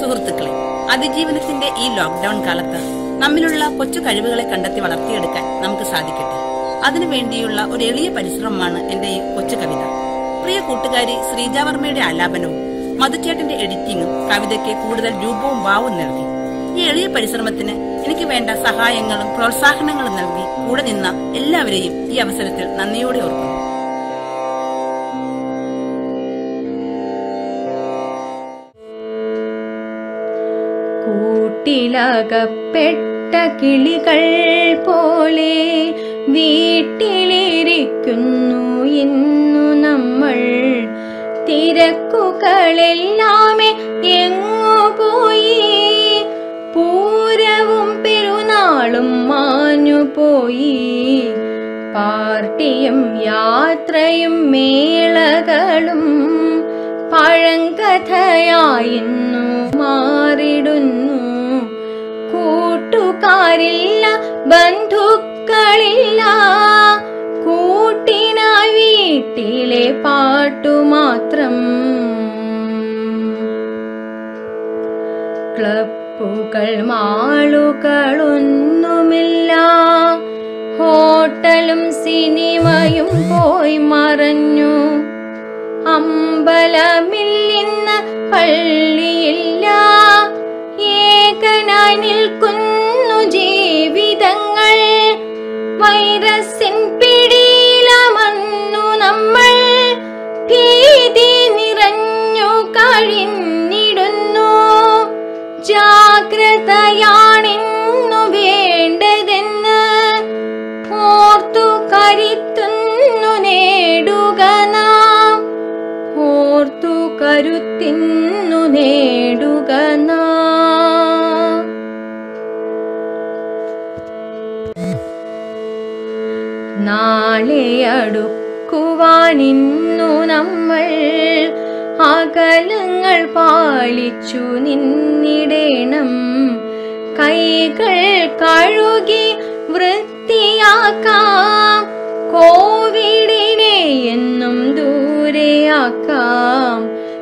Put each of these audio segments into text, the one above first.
സുഹൃത്തുക്കളെ അതിജീവനത്തിന്റെ ഈ ലോക്ക്ഡൌൺ കാലത്ത് നമ്മിലുള്ള കൊച്ചു കഴിവുകളെ കണ്ടെത്തി വളർത്തിയെടുക്കാൻ നമുക്ക് സാധിക്കട്ടെ അതിനു വേണ്ടിയുള്ള ഒരു എളിയ പരിശ്രമമാണ് എന്റെ ഈ കൊച്ചു കവിത പ്രിയ കൂട്ടുകാരി ശ്രീജാവർമ്മയുടെ ആലാപനവും മധുചേട്ടന്റെ എഡിറ്റിംഗും കവിതയ്ക്ക് കൂടുതൽ രൂപവും ഭാവവും നൽകി ഈ എളിയ പരിശ്രമത്തിന് എനിക്ക് വേണ്ട സഹായങ്ങളും പ്രോത്സാഹനങ്ങളും നൽകി കൂടെ നിന്ന എല്ലാവരെയും ഈ അവസരത്തിൽ നന്ദിയോടെ ഓർക്കുന്നു കൂട്ടിലകപ്പെട്ട കിളികൾ പോലെ വീട്ടിലിരിക്കുന്നു ഇന്നു നമ്മൾ തിരക്കുകളെല്ലാമേ എങ്ങു പോയി പൂരവും പെരുന്നാളും മാഞ്ഞുപോയി പാർട്ടിയും യാത്രയും മേളകളും പഴങ്കഥയായിന്നു മാറിടുന്നു കൂട്ടുകാരില്ല ബന്ധുക്കളില്ല കൂട്ടിനായി വീട്ടിലെ പാട്ടുമാത്രം ക്ലബുകൾ മാളുകളൊന്നുമില്ല ഹോട്ടലും സിനിമയും പോയി മറഞ്ഞു അമ്പലമില്ലെന്ന് പള്ളിയില്ല ഏകനായി നിൽക്കുന്നു ജീവിതങ്ങൾ വൈറസിൻ പിടിയിലമന്നു നമ്മൾ ഭീതി നിറഞ്ഞു കഴിഞ്ഞിടുന്നു ജാഗ്രതയാണിന്നു വേണ്ടതെന്ന് ഓർത്തു കരുത്തുന്നു നേടുക നാം ഓർത്തു കരുത്തിന്നു നേടുക നാം നാളെ അടുക്കുവാനിന്നു നമ്മൾ അകലങ്ങൾ പാലിച്ചു നിന്നിടേണം കൈകൾ കഴുകി വൃത്തിയാക്കാം കോവിഡിനെ എന്നും ദൂരെയാക്കാം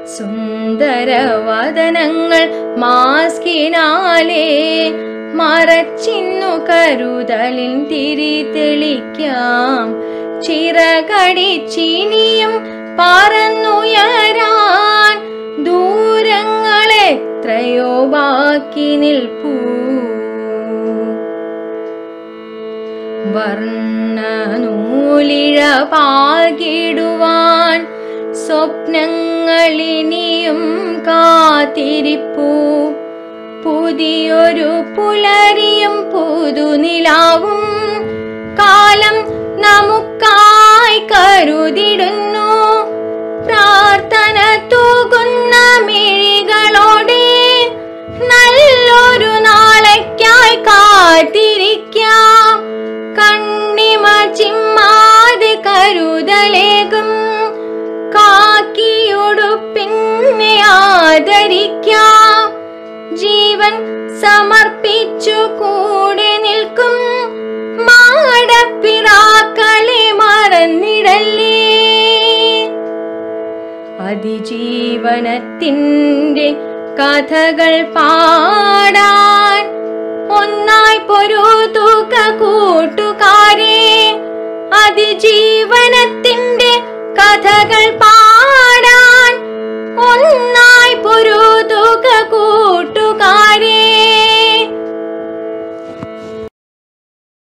സുന്ദരവദനങ്ങൾ മാസ്കിനാലേ മറച്ചിന്നു കരുതലിൻ തിരി തെളിക്കാം ചിറകടിച്ചിനിയും പറന്നുയരാൻ ദൂരങ്ങളെത്രയോ ബാക്കി നിൽപ്പൂ വർണ്ണനൂലിഴ പാകിടുവാൻ സ്വപ്നങ്ങളിനിയും കാത്തിരിപ്പൂ പുതിയൊരു പുലരിയും പുതുനിലാവും കാലം നമുക്കായി കരുതിടുന്നു പ്രാർത്ഥന തൂകുന്ന മിഴികളോടെ നല്ലൊരു നാളേക്കായി കാത്തിരിക്കാം കണ്ണിമ ചിമ്മാതെ കരുതലേകും കാക്കിയുടുപ്പിന്നെ ആദരിക്കാം ജീവൻ സമർപ്പിച്ചു കൂടെ നിൽക്കും മാടപ്പിറാക്കളെ മറന്നിടല്ലേ അതിജീവനത്തിൻ്റെ കഥകൾ പാടാൻ ഒന്നായി പൊരുതുക കൂട്ടുകാരെ അതിജീവനത്തിൻ്റെ കഥകൾ പാടാൻ ഒന്നായി പൊരുതുക